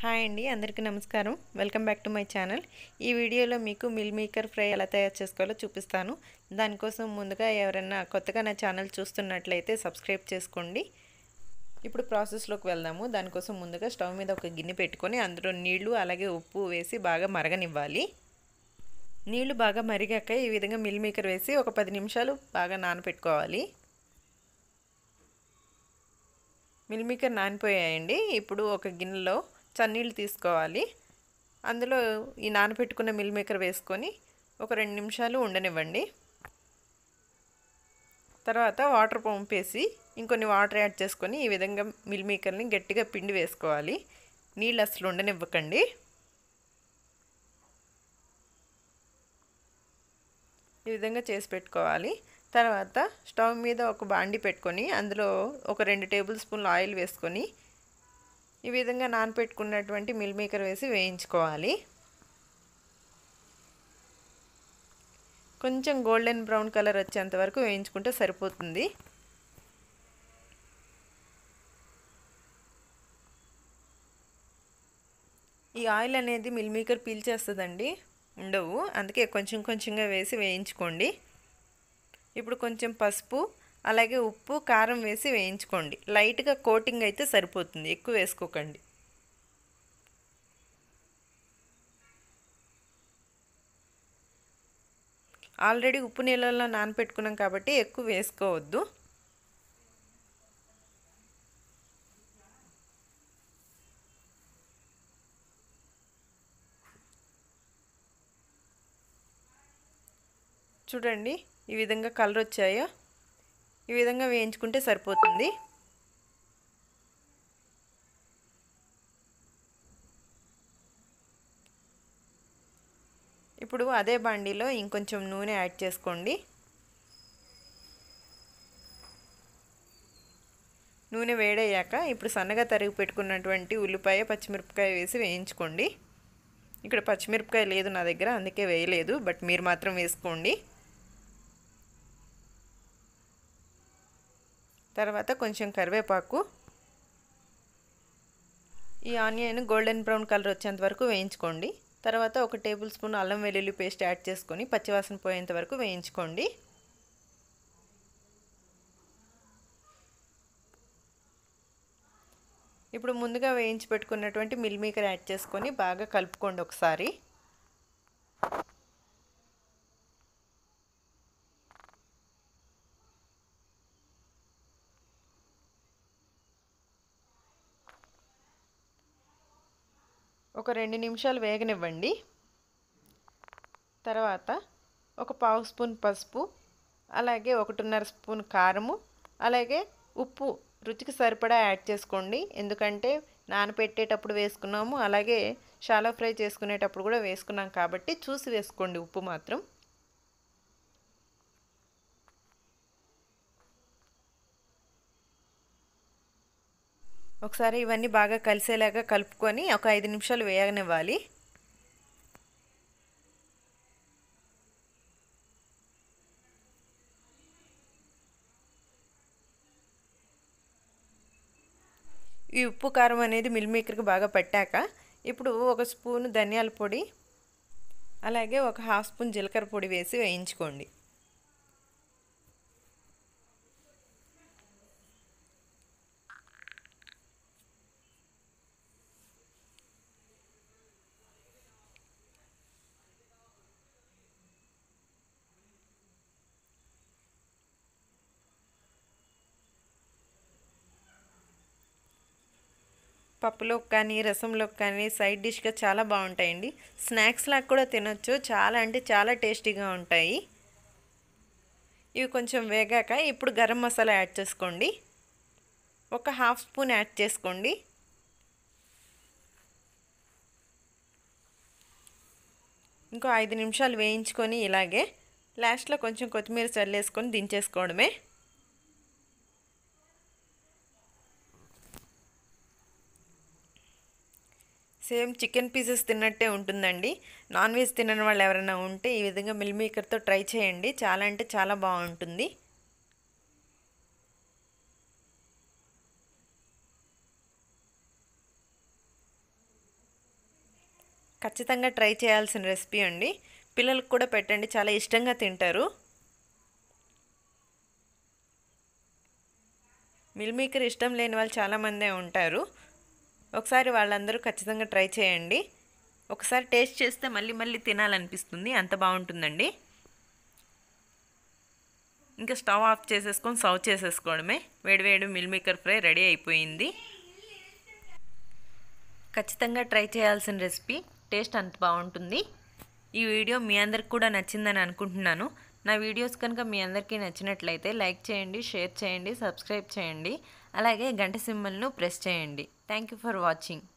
hi అండి అందరికీ నమస్కారం welcome back to my channel ఈ వీడియోలో మీకు మిల్ మేకర్ ఫ్రై ఎలా తయారు చేసుకోవాలో చూపిస్తాను దానికోసం ముందుగా ఎవరైనా కొత్తగా నా ఛానల్ చూస్తున్నట్లయితే సబ్స్క్రైబ్ చేసుకోండి ఇప్పుడు ప్రాసెస్లోకి వెళ్దాము దానికోసం ముందుగా స్టవ్ మీద ఒక గిన్నె పెట్టుకొని అందులో నీళ్లు అలాగే ఉప్పు వేసి బాగా మరగనివ్వాలి నీళ్లు బాగా మరిగాక ఈ విధంగా మిల్ మేకర్ వేసి ఒక పది నిమిషాలు బాగా నానపెట్టుకోవాలి మిల్ మేకర్ నానిపోయాయండి ఇప్పుడు ఒక గిన్నెలో చన్నీళ్ళు తీసుకోవాలి అందులో ఈ నానబెట్టుకున్న మిల్ మేకర్ వేసుకొని ఒక రెండు నిమిషాలు ఉండనివ్వండి తర్వాత వాటర్ పంపేసి ఇంకొన్ని వాటర్ యాడ్ చేసుకొని ఈ విధంగా మిల్ మేకర్ని గట్టిగా పిండి వేసుకోవాలి నీళ్ళు అసలు ఉండనివ్వకండి ఈ విధంగా చేసి పెట్టుకోవాలి తర్వాత స్టవ్ మీద ఒక బాండి పెట్టుకొని అందులో ఒక రెండు టేబుల్ స్పూన్లు ఆయిల్ వేసుకొని ఈ విధంగా నానపెట్టుకున్నటువంటి మిల్ మేకర్ వేసి వేయించుకోవాలి కొంచెం గోల్డెన్ బ్రౌన్ కలర్ వచ్చేంత వరకు వేయించుకుంటే సరిపోతుంది ఈ ఆయిల్ అనేది మిల్ మేకర్ పీల్చేస్తుందండి ఉండవు అందుకే కొంచెం కొంచెంగా వేసి వేయించుకోండి ఇప్పుడు కొంచెం పసుపు అలాగే ఉప్పు కారం వేసి వేయించుకోండి లైట్గా కోటింగ్ అయితే సరిపోతుంది ఎక్కువ వేసుకోకండి ఆల్రెడీ ఉప్పు నీళ్ళల్లో నానపెట్టుకున్నాం కాబట్టి ఎక్కువ వేసుకోవద్దు చూడండి ఈ విధంగా కలర్ వచ్చాయో ఈ విధంగా వేయించుకుంటే సరిపోతుంది ఇప్పుడు అదే బండిలో ఇంకొంచెం నూనె యాడ్ చేసుకోండి నూనె వేడయ్యాక ఇప్పుడు సన్నగా తరిగి పెట్టుకున్నటువంటి ఉల్లిపాయ పచ్చిమిరపకాయ వేసి వేయించుకోండి ఇక్కడ పచ్చిమిరపకాయ లేదు నా దగ్గర అందుకే వేయలేదు బట్ మీరు మాత్రం వేసుకోండి తర్వాత కొంచెం కరివేపాకు ఈ ఆనియన్ గోల్డెన్ బ్రౌన్ కలర్ వచ్చేంత వరకు వేయించుకోండి తర్వాత ఒక టేబుల్ స్పూన్ అల్లం వెల్లుల్లి పేస్ట్ యాడ్ చేసుకొని పచ్చివాసన పోయేంత వరకు వేయించుకోండి ఇప్పుడు ముందుగా వేయించి పెట్టుకున్నటువంటి మిల్ మేకర్ యాడ్ చేసుకొని బాగా కలుపుకోండి ఒకసారి ఒక రెండు నిమిషాలు వేగనివ్వండి తర్వాత ఒక పావు స్పూన్ పసుపు అలాగే ఒకటిన్నర స్పూన్ కారము అలాగే ఉప్పు రుచికి సరిపడా యాడ్ చేసుకోండి ఎందుకంటే నానపెట్టేటప్పుడు వేసుకున్నాము అలాగే షాలో ఫ్రై చేసుకునేటప్పుడు కూడా వేసుకున్నాం కాబట్టి చూసి వేసుకోండి ఉప్పు మాత్రం ఒకసారి ఇవన్నీ బాగా కలిసేలాగా కలుపుకొని ఒక ఐదు నిమిషాలు వేయనివ్వాలి ఈ ఉప్పు కారం అనేది మిల్ మేకర్కి బాగా పట్టాక ఇప్పుడు ఒక స్పూన్ ధనియాల పొడి అలాగే ఒక హాఫ్ స్పూన్ జీలకర్ర పొడి వేసి వేయించుకోండి పప్పులోకి కానీ రసంలోకి కానీ సైడ్ డిష్గా చాలా బాగుంటాయండి స్నాక్స్ లాగా కూడా తినొచ్చు చాలా అంటే చాలా టేస్టీగా ఉంటాయి ఇవి కొంచెం వేగాక ఇప్పుడు గరం మసాలా యాడ్ చేసుకోండి ఒక హాఫ్ స్పూన్ యాడ్ చేసుకోండి ఇంకో ఐదు నిమిషాలు వేయించుకొని ఇలాగే లాస్ట్లో కొంచెం కొత్తిమీర చల్లేసుకొని దించేసుకోవడమే సేమ్ చికెన్ పీసెస్ తిన్నట్టే ఉంటుందండి నాన్ వెజ్ తినని వాళ్ళు ఎవరైనా ఉంటే ఈ విధంగా మిల్ మేకర్తో ట్రై చేయండి చాలా అంటే చాలా బాగుంటుంది ఖచ్చితంగా ట్రై చేయాల్సిన రెసిపీ అండి పిల్లలకు కూడా పెట్టండి చాలా ఇష్టంగా తింటారు మిల్ మేకర్ ఇష్టం లేని వాళ్ళు చాలామందే ఉంటారు ఒకసారి వాళ్ళందరూ ఖచ్చితంగా ట్రై చేయండి ఒకసారి టేస్ట్ చేస్తే మళ్ళీ మళ్ళీ తినాలనిపిస్తుంది అంత బాగుంటుందండి ఇంకా స్టవ్ ఆఫ్ చేసేసుకొని సర్వ్ చేసేసుకోవడమే వేడివేడి మిల్ మేకర్ ఫ్రై రెడీ అయిపోయింది ఖచ్చితంగా ట్రై చేయాల్సిన రెసిపీ టేస్ట్ అంత బాగుంటుంది ఈ వీడియో మీ అందరికి కూడా నచ్చిందని అనుకుంటున్నాను నా వీడియోస్ కనుక మీ అందరికీ నచ్చినట్లయితే లైక్ చేయండి షేర్ చేయండి సబ్స్క్రైబ్ చేయండి అలాగే గంట సింబల్ను ప్రెస్ చేయండి థ్యాంక్ యూ ఫర్ వాచింగ్